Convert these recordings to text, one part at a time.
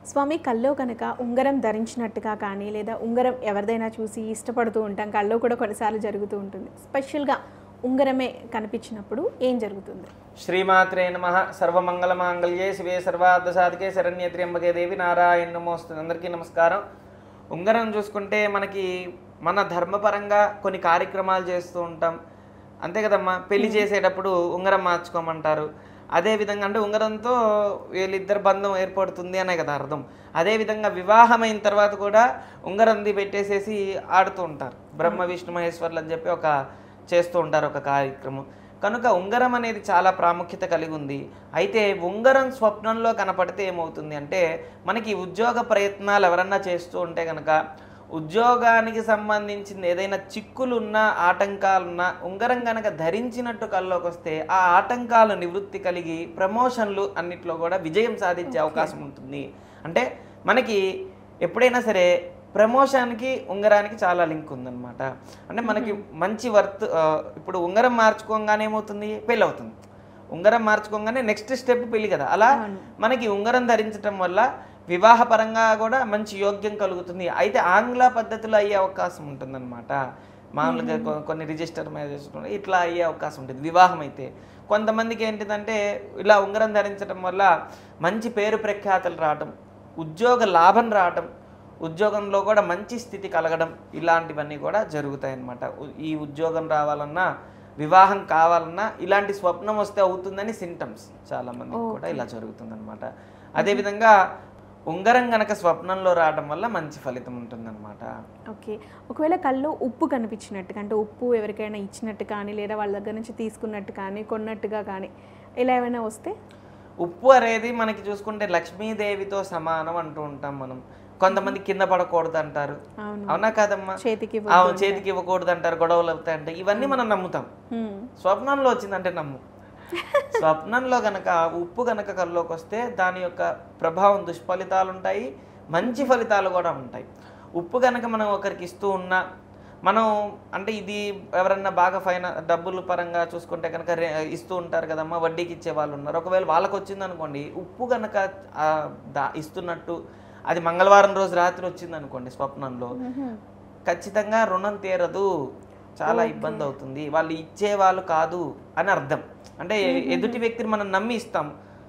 స్వామి కల్లో కనుక ఉంగరం ధరించినట్టుగా కానీ లేదా ఉంగరం ఎవరిదైనా చూసి ఇష్టపడుతూ ఉంటాం కల్లో కూడా కొన్నిసార్లు జరుగుతూ ఉంటుంది స్పెషల్గా ఉంగరమే కనిపించినప్పుడు ఏం జరుగుతుంది శ్రీమాత్రే నమ సర్వమంగళ మాంగళ్యే శివే సర్వార్థ సాధికే శరణ్య త్ర్యంబకే దేవి నారాయణ నమోస్తుంది అందరికీ నమస్కారం ఉంగరం చూసుకుంటే మనకి మన ధర్మపరంగా కొన్ని కార్యక్రమాలు చేస్తూ ఉంటాం అంతే కదమ్మా పెళ్లి చేసేటప్పుడు ఉంగరం మార్చుకోమంటారు అదే విధంగా అంటే ఉంగరంతో వీళ్ళిద్దరు బంధం ఏర్పడుతుంది అనే కదా అర్థం అదే విధంగా వివాహమైన తర్వాత కూడా ఉంగరంది పెట్టేసేసి ఆడుతూ ఉంటారు బ్రహ్మ విష్ణు మహేశ్వర్లు అని చెప్పి ఒక చేస్తూ ఉంటారు ఒక కార్యక్రమం కనుక ఉంగరం అనేది చాలా ప్రాముఖ్యత కలిగి ఉంది అయితే ఉంగరం స్వప్నంలో కనపడితే ఏమవుతుంది అంటే మనకి ఉద్యోగ ప్రయత్నాలు ఎవరన్నా చేస్తూ ఉంటే కనుక ఉద్యోగానికి సంబంధించిన ఏదైనా చిక్కులున్నా ఆటంకాలున్నా ఉంగరం కనుక ధరించినట్టు కల్లోకి వస్తే ఆ ఆటంకాలు నివృత్తి కలిగి ప్రమోషన్లు అన్నిట్లో కూడా విజయం సాధించే అవకాశం ఉంటుంది అంటే మనకి ఎప్పుడైనా సరే ప్రమోషన్కి ఉంగరానికి చాలా లింక్ ఉందన్నమాట అంటే మనకి మంచి వర్త్ ఆ, ఇప్పుడు ఉంగరం మార్చుకోగానే ఏమవుతుంది పెళ్ళి అవుతుంది ఉంగరం మార్చుకోగానే నెక్స్ట్ స్టెప్ పెళ్లి కదా అలా మనకి ఉంగరం ధరించడం వల్ల వివాహపరంగా కూడా మంచి యోగ్యం కలుగుతుంది అయితే ఆంగ్ల పద్ధతిలో అయ్యే అవకాశం ఉంటుందన్నమాట మామూలుగా కొ- కొన్ని రిజిస్టర్ మ్యారేజ్ ఇట్లా అయ్యే అవకాశం ఉంటుంది వివాహం అయితే కొంతమందికి ఏంటిదంటే ఇలా ఉంగరం ధరించడం వల్ల మంచి పేరు ప్రఖ్యాతలు రావడం ఉద్యోగ లాభం రావడం ఉద్యోగంలో కూడా మంచి స్థితి కలగడం ఇలాంటివన్నీ కూడా జరుగుతాయి అన్నమాట ఉ- ఈ ఉద్యోగం రావాలన్నా వివాహం కావాలన్నా ఇలాంటి స్వప్నం వస్తే అవుతుందని సింటమ్స్ చాలా మందికి కూడా ఇలా జరుగుతుందన్నమాట అదేవిధంగా ఉంగరం గనక స్వప్నంలో రావడం వల్ల మంచి ఫలితం ఉంటుందన్నమాట ఓకే ఒకవేళ కల్లో ఉప్పు కనిపించినట్టుగా అంటే ఉప్పు ఎవరికైనా ఇచ్చినట్టు కానీ లేదా వాళ్ళ దగ్గర నుంచి తీసుకున్నట్టు కానీ కొన్నట్టుగా కానీ ఇలా ఏమైనా వస్తే ఉప్పు అనేది మనకి చూసుకుంటే లక్ష్మీదేవితో సమానం అంటూ ఉంటాం మనం కొంతమంది కింద పడకూడదు అంటారు అవును అవునా కాదమ్మా చేతికి అవును చేతికి ఇవ్వకూడదు అంటారు గొడవలు అవుతాయి అంటే ఇవన్నీ మనం నమ్ముతాం హ్మ్. స్వప్నంలో వచ్చిందంటే నమ్ము స్వప్నంలో గనక ఉప్పు గనక కల్లోకి వస్తే దాని యొక్క ప్రభావం దుష్ఫలితాలు ఉంటాయి మంచి ఫలితాలు కూడా ఉంటాయి ఉప్పు గనక మనం ఒకరికి ఇస్తూ ఉన్నా మనం అంటే ఇది ఎవరన్నా బాగా ఫైన డబ్బుల పరంగా చూసుకుంటే కనుక రే- ఇస్తూ ఉంటారు కదమ్మా వడ్డీకి ఇచ్చే వాళ్ళు ఉన్నారు ఒకవేళ వాళ్ళకి వచ్చింది అనుకోండి ఉప్పు గనక ఆ, దా- ఇస్తున్నట్టు అది మంగళవారం రోజు రాత్రి వచ్చింది అనుకోండి స్వప్నంలో ఖచ్చితంగా రుణం తీరదు చాలా ఇబ్బంది అవుతుంది వాళ్ళు ఇచ్చే వాళ్ళు కాదు అని అర్థం అంటే ఎదుటి వ్యక్తిని మనం నమ్మి ఇస్తాం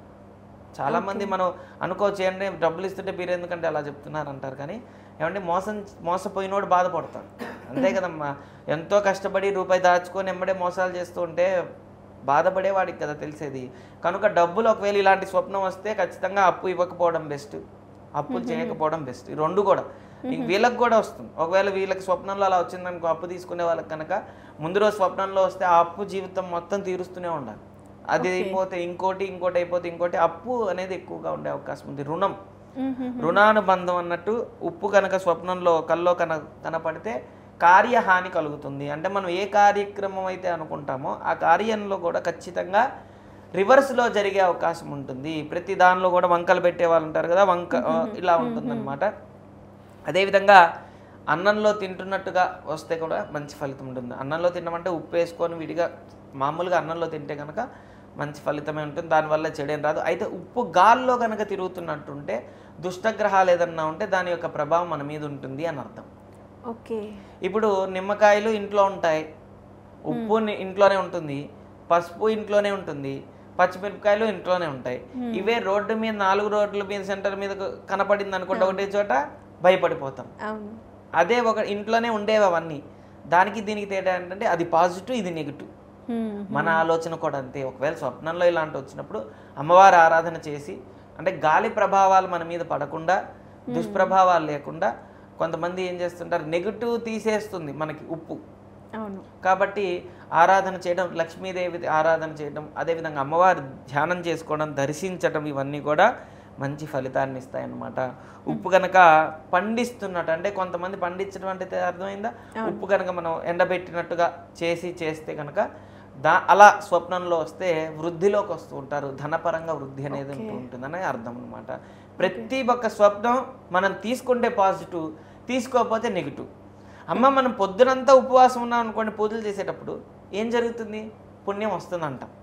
చాలా మంది మనం అనుకోవచ్చు ఏంటంటే డబ్బులు ఇస్తుంటే మీరు ఎందుకంటే అలా చెప్తున్నారు అంటారు కానీ ఏమంటే మోసం మోసపోయినోడు బాధపడతాడు అంతే కదమ్మా ఎంతో కష్టపడి రూపాయి దాచుకొని ఎమ్మడే మోసాలు చేస్తూ ఉంటే బాధపడేవాడికి కదా తెలిసేది కనుక డబ్బులు ఒకవేళ ఇలాంటి స్వప్నం వస్తే ఖచ్చితంగా అప్పు ఇవ్వకపోవడం బెస్ట్ అప్పులు చేయకపోవడం బెస్ట్ ఈ రెండు కూడా ఇంక వీళ్ళకి కూడా వస్తుంది ఒకవేళ వీళ్ళకి స్వప్నంలో అలా వచ్చిందనుకో అప్పు తీసుకునే వాళ్ళకి కనుక ముందు రోజు స్వప్నంలో వస్తే ఆ అప్పు జీవితం మొత్తం తీరుస్తూనే ఉండాలి అది అయిపోతే ఇంకోటి ఇంకోటి అయిపోతే ఇంకోటి అప్పు అనేది ఎక్కువగా ఉండే అవకాశం ఉంది రుణం మ్మ్. రుణానుబంధం అన్నట్టు ఉప్పు కనుక స్వప్నంలో కల్లో కన కనపడితే కార్యహాని కలుగుతుంది అంటే మనం ఏ కార్యక్రమం అయితే అనుకుంటామో ఆ కార్యంలో కూడా ఖచ్చితంగా రివర్స్లో జరిగే అవకాశం ఉంటుంది ప్రతి దానిలో కూడా వంకలు పెట్టే వాళ్ళు ఉంటారు కదా వంక ఆ, ఇలా ఉంటుందన్నమాట అదేవిధంగా అన్నంలో తింటున్నట్టుగా వస్తే కూడా మంచి ఫలితం ఉంటుంది అన్నంలో తినమంటే ఉప్పు వేసుకొని విడిగా మామూలుగా అన్నంలో తింటే కనుక మంచి ఫలితమే ఉంటుంది దానివల్ల చెడేం రాదు అయితే ఉప్పు గాల్లో కనుక తిరుగుతున్నట్టుంటే దుష్టగ్రహాలు ఏదన్నా ఉంటే దాని యొక్క ప్రభావం మన మీద ఉంటుంది అని అర్థం ఓకే ఇప్పుడు నిమ్మకాయలు ఇంట్లో ఉంటాయి ఉప్పు ని- ఇంట్లోనే ఉంటుంది పసుపు ఇంట్లోనే ఉంటుంది పచ్చిమిరపకాయలు ఇంట్లోనే ఉంటాయి ఇవే రోడ్డు మీద నాలుగు రోడ్ల మీద సెంటర్ మీద కనపడింది అనుకుంటే ఒకటే చోట భయపడిపోతాం అవును అదే ఒక ఇంట్లోనే ఉండేవి అవన్నీ దానికి దీనికి తేడా ఏంటంటే అది పాజిటివ్ ఇది నెగిటివ్ హ్మ్. మన ఆలోచన కూడా అంతే ఒకవేళ స్వప్నంలో ఇలాంటి వచ్చినప్పుడు అమ్మవారి ఆరాధన చేసి అంటే గాలి ప్రభావాలు మన మీద పడకుండా దుష్ప్రభావాలు లేకుండా కొంతమంది ఏం చేస్తుంటారు నెగిటివ్ తీసేస్తుంది మనకి ఉప్పు అవును కాబట్టి ఆరాధన చేయడం లక్ష్మీదేవి ఆరాధన చేయడం అదేవిధంగా అమ్మవారి ధ్యానం చేసుకోవడం దర్శించడం ఇవన్నీ కూడా మంచి ఫలితాన్ని ఇస్తాయన్నమాట ఉప్పు కనుక పండిస్తున్నట్టు అంటే కొంతమంది పండించడం అంటే తె- అర్థమైందా ఉప్పు కనుక మనం ఎండబెట్టినట్టుగా చేసి చేస్తే కనుక దా అలా స్వప్నంలో వస్తే వృద్ధిలోకి వస్తూ ఉంటారు ధనపరంగా వృద్ధి అనేది ఉంటూ ఉంటుందని అర్థం అనమాట ప్రతి ఒక్క స్వప్నం మనం తీసుకుంటే పాజిటివ్ తీసుకోకపోతే నెగిటివ్ అమ్మ మనం పొద్దునంతా ఉపవాసం ఉన్నాం అనుకోండి పూజలు చేసేటప్పుడు ఏం జరుగుతుంది పుణ్యం వస్తుందంట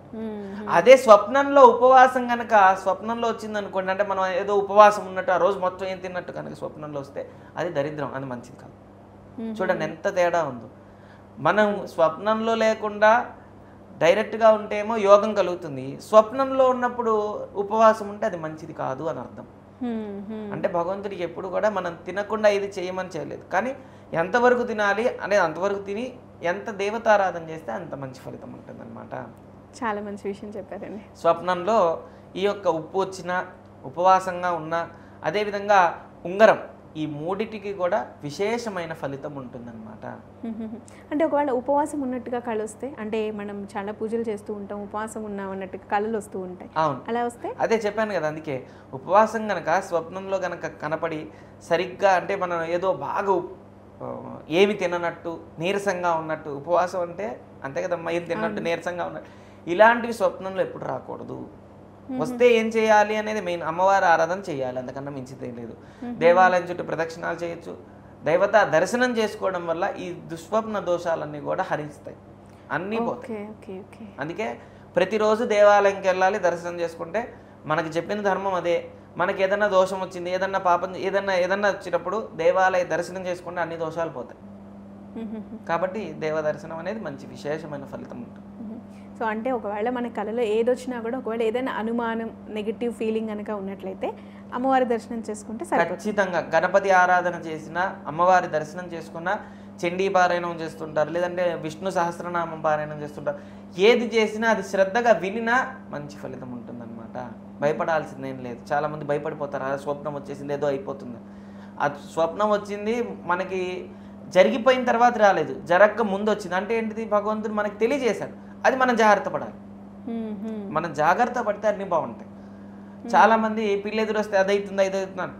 మ్మ్. అదే స్వప్నంలో ఉపవాసం కనుక స్వప్నంలో వచ్చింది అనుకోండి అంటే మనం ఏదో ఉపవాసం ఉన్నట్టు ఆ రోజు మొత్తం ఏం తిన్నట్టు కనుక స్వప్నంలో వస్తే అది దరిద్రం అది మంచిది కాదు మ్మ్. చూడండి ఎంత తేడా ఉందో మనం స్వప్నంలో లేకుండా డైరెక్ట్గా ఉంటేమో యోగం కలుగుతుంది స్వప్నంలో ఉన్నప్పుడు ఉపవాసం ఉంటే అది మంచిది కాదు అని అర్థం మ్మ్. మ్మ్. అంటే భగవంతుడికి ఎప్పుడు కూడా మనం తినకుండా ఇది చేయమని చేయలేదు కానీ ఎంతవరకు తినాలి అనేది అంతవరకు తిని ఎంత దేవతారాధన చేస్తే అంత మంచి ఫలితం ఉంటుంది చాలా మంచి విషయం చెప్పారండి స్వప్నంలో ఈ యొక్క ఉప్పు వచ్చిన ఉపవాసంగా ఉన్న అదేవిధంగా ఉంగరం ఈ మూడిటికి కూడా విశేషమైన ఫలితం ఉంటుందన్నమాట మ్మ్. అంటే ఒకవేళ ఉపవాసం ఉన్నట్టుగా కళ్ళు వస్తే అంటే మనం చాలా పూజలు చేస్తూ ఉంటాం ఉపవాసం ఉన్నాం అన్నట్టుగా కళలు వస్తూ ఉంటాయి అవును అలా వస్తే అదే చెప్పాను కదా అందుకే ఉపవాసం గనక స్వప్నంలో గనక కనపడి సరిగ్గా అంటే మనం ఏదో బాగా ఉప్- ఆ, ఏమి తిననట్టు నీరసంగా ఉన్నట్టు ఉపవాసం అంటే అంతే కదమ్మా ఏం తిన్నట్టు నీరసంగా ఉన్నట్టు ఇలాంటివి స్వప్నంలో ఎప్పుడు రాకూడదు వస్తే ఏం చేయాలి అనేది మెయిన్ అమ్మవారి ఆరాధన చేయాలి అంతకన్నా మించితే లేదు దేవాలయం చుట్టూ ప్రదక్షిణాలు చేయొచ్చు దైవత దర్శనం చేసుకోవడం వల్ల ఈ దుష్స్వప్న దోషాలన్నీ కూడా హరిస్తాయి అన్నీ పోతాయి ఓకే ఓకే ఓకే అందుకే ప్రతిరోజు దేవాలయంకి వెళ్ళాలి దర్శనం చేసుకుంటే మనకి చెప్పిన ధర్మం అదే మనకి ఏదన్నా దోషం వచ్చింది ఏదన్నా పాపం ఏదన్నా ఏదన్నా వచ్చినప్పుడు దేవాలయ దర్శనం చేసుకుంటే అన్ని దోషాలు పోతాయి మ్మ్. కాబట్టి దేవ దర్శనం అనేది మంచి విశేషమైన ఫలితం ఉంటుంది సో అంటే ఒకవేళ మన కళలో ఏదొచ్చినా కూడా ఒకవేళ ఏదైనా అనుమానం నెగిటివ్ ఫీలింగ్ కనుక ఉన్నట్లయితే అమ్మవారి దర్శనం చేసుకుంటే సరిపోతుంది ఖచ్చితంగా గణపతి ఆరాధన చేసిన అమ్మవారి దర్శనం చేసుకున్న చండీ పారాయణం చేస్తుంటారు లేదంటే విష్ణు సహస్రనామం పారాయణం చేస్తుంటారు ఏది చేసినా అది శ్రద్ధగా వినినా మంచి ఫలితం ఉంటుందన్నమాట భయపడాల్సిందేం లేదు చాలామంది భయపడిపోతారు ఆ స్వప్నం వచ్చేసింది ఏదో అయిపోతుంది ఆ స్వప్నం వచ్చింది మనకి జరిగిపోయిన తర్వాత రాలేదు జరగక ముందు వచ్చింది అంటే ఏంటిది భగవంతుడు మనకి తెలియజేశాడు అది మనం జాగ్రత్త పడాలి మ్మ్. మ్మ్. మనం జాగ్రత్త పడితే అన్నీ బాగుంటాయి చాలా మంది పిల్ల ఎదురు వస్తే అదవుతుంది ఇదవుతున్నాను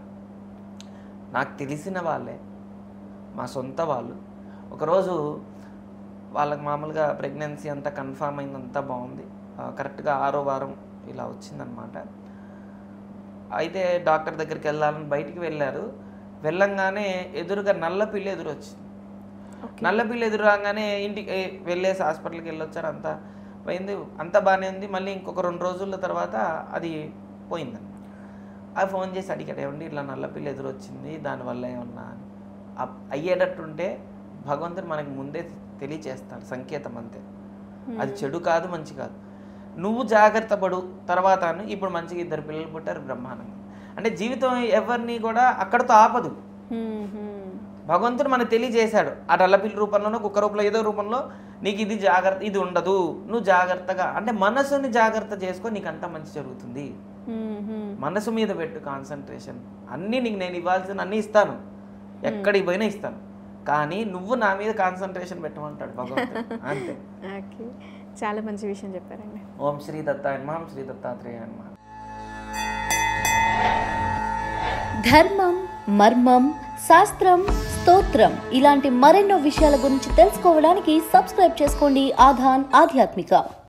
నాకు తెలిసిన వాళ్ళే మా సొంత వాళ్ళు ఒకరోజు వాళ్ళకి మామూలుగా ప్రెగ్నెన్సీ అంతా కన్ఫామ్ అయింది అంతా బాగుంది ఆ, కరెక్ట్గా ఆరో వారం ఇలా వచ్చిందనమాట అయితే డాక్టర్ దగ్గరికి వెళ్ళాలని బయటికి వెళ్ళారు వెళ్ళంగానే ఎదురుగా నల్ల పిల్లి ఎదురు వచ్చింది ఓకే. నల్ల పిల్లి ఎదురు రాగానే ఇంటికి ఏ, వెళ్ళేసి హాస్పిటల్కి వెళ్ళొచ్చారు అంతా పోయింది అంతా బాగానే ఉంది మళ్ళీ ఇంకొక రెండు రోజుల తర్వాత అది పోయిందని అది ఫోన్ చేసి అడిగాడు ఏమండి ఇట్లా నల్ల పిల్లి ఎదురు వచ్చింది దానివల్ల ఏమన్నా అని అప్- అయ్యేటట్టుంటే భగవంతుడు మనకి ముందే తెలియచేస్తాడు సంకేతం అంతే అది చెడు కాదు మంచి కాదు నువ్వు జాగ్రత్త పడు తర్వాత అను. ఇప్పుడు మంచిగా ఇద్దరు పిల్లలు పుట్టారు బ్రహ్మాండంగా అంటే జీవితం ఎవరిని కూడా అక్కడతో ఆపదు మ్మ్. మ్మ్. భగవంతుడు మనకు తెలియజేశాడు ఆ నల్లపిల్లి రూపంలోనో కుక్క రూపంలో ఏదో రూపంలో నీకు ఇది జాగ్రత్త ఇది ఉండదు నువ్వు జాగ్రత్తగా అంటే మనసుని జాగ్రత్త చేసుకో నీకు అంతా మంచి జరుగుతుంది మ్మ్. మ్మ్. మనసు మీద పెట్టు కాన్సన్ట్రేషన్ అన్నీ నీకు నేను ఇవ్వాల్సిన అన్నీ ఇస్తాను ఎక్కడికి పోయినా ఇస్తాను కానీ నువ్వు నా మీద కాన్సన్ట్రేషన్ పెట్టమంటాడు భగవంతుడు అంతే ఓకే చాలా మంచి విషయం చెప్పారండి ఓం శ్రీ దత్తాయ నమః శ్రీ దత్తాత్రేయ నమః ధర్మం మర్మం శాస్త్రం స్తోత్రం ఇలాంటి మరెన్నో విషయాల గురించి తెలుసుకోవడానికి సబ్స్క్రైబ్ చేసుకోండి ఆధాన్ ఆధ్యాత్మిక